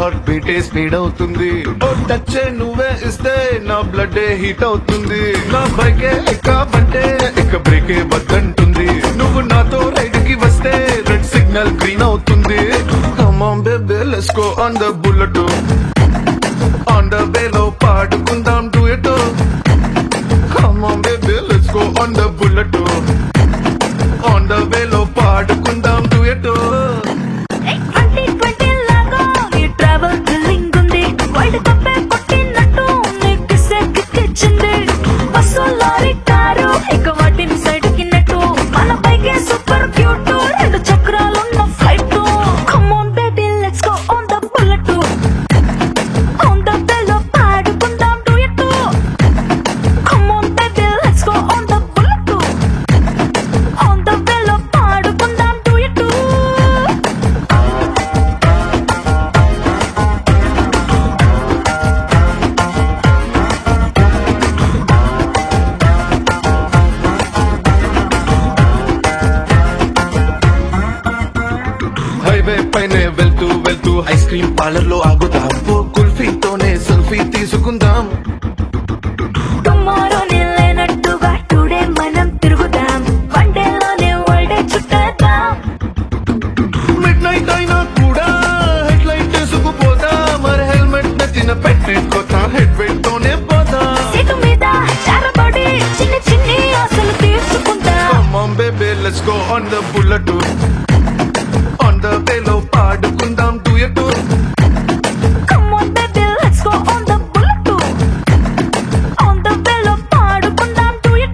heart బీటే speed అవుతుంది ఓ touch నువ్వే ఇస్తే నా బ్లడ్ హీట్ అవుతుంది నా బైకే ఎక్కాబంటే ఇక బ్రేకే వద్దంటుంది నువ్వు నాతో రైడ్ కి వస్తే రెడ్ సిగ్నల్ గ్రీన్ అవుతుంది come on baby let's go on the bullet on the వేలో పాడుకుందాం duet come on baby let's go on the bullet on the వేలో పాడుకుందాం డూయట్ ట్వంటీ ట్వంటీ లాగా ఈ ట్రావెల్ థ్రిల్లింగ్ ఉంది వరల్డ్ కప్ కొట్టినట్టు నీకు కిక్కిచ్చింది బస్సు లారీ కారు ఇక వాటిని సైడ్ కిన్నట్టు మన బైకే సూపర్ క్యూట్ రెండు చక్రాలున్న flight come on baby let's go on the bullet on the బెల్లో పాడుకుందాం duet come on baby let's go on the bullet on the బెల్లో పాడుకుందాం డూయట్ హైవే పైనే వెళ్తూ వెళ్తూ ఐస్ క్రీమ్ పార్లర్ లో ఆగుదాం ఓ కుల్ఫీతోనే సెల్ఫీ తీసుకుందాం టుమారో లేనట్టుగా టుడే మనం తిరుగుదాం వన్ డేలోనే వరల్డ్ చుట్టేద్దాం మిడ్ నైట్ అయినా కూడా హెడ్ లైట్ వేసుకుపోదా మరి హెల్మెట్ నచ్చిన పెట్టుకోతా హెడ్ వెయిట్ తోనే పోదా సీటు మీద చారబడి చిన్న చిన్ని ఆశలు తీర్చుకుందాం Come on baby let's go on the bullet on the వేలో పాడుకుందాం duet come on baby let's go on the bullet on the వేలో పాడుకుందాం డూయట్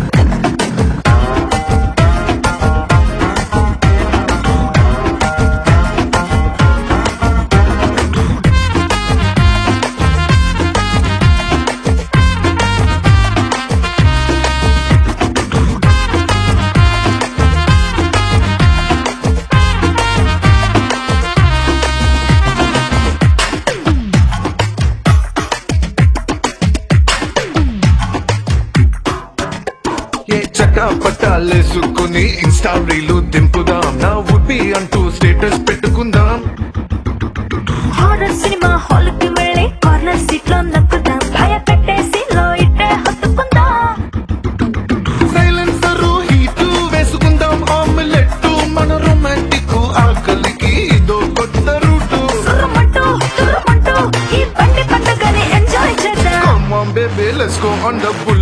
ఏ చట్టా పట్టాలేసుకుని ఇన్స్టా రీలు దింపుదాం నా వుడ్ అంటూ స్టేటస్ పెట్టుకుందాం హారర్ సినిమా హాల్ కి వెళ్ళి కార్నర్ సీట్ లో నక్కుదాం భయపెట్టేసి లో ఇట్టే హత్తుకుందాం సైలెన్సర్ హీట్ వేసుకుందాం ఆమ్లెట్ మన రొమాంటిక్ ఆకలికి ఇదో కొత్త రూటు సుర్రమంటూ తుర్రమంటూ ఈ బండి పండుగని ఎంజాయ్ చేద్దాం Come on baby let's go on the bullet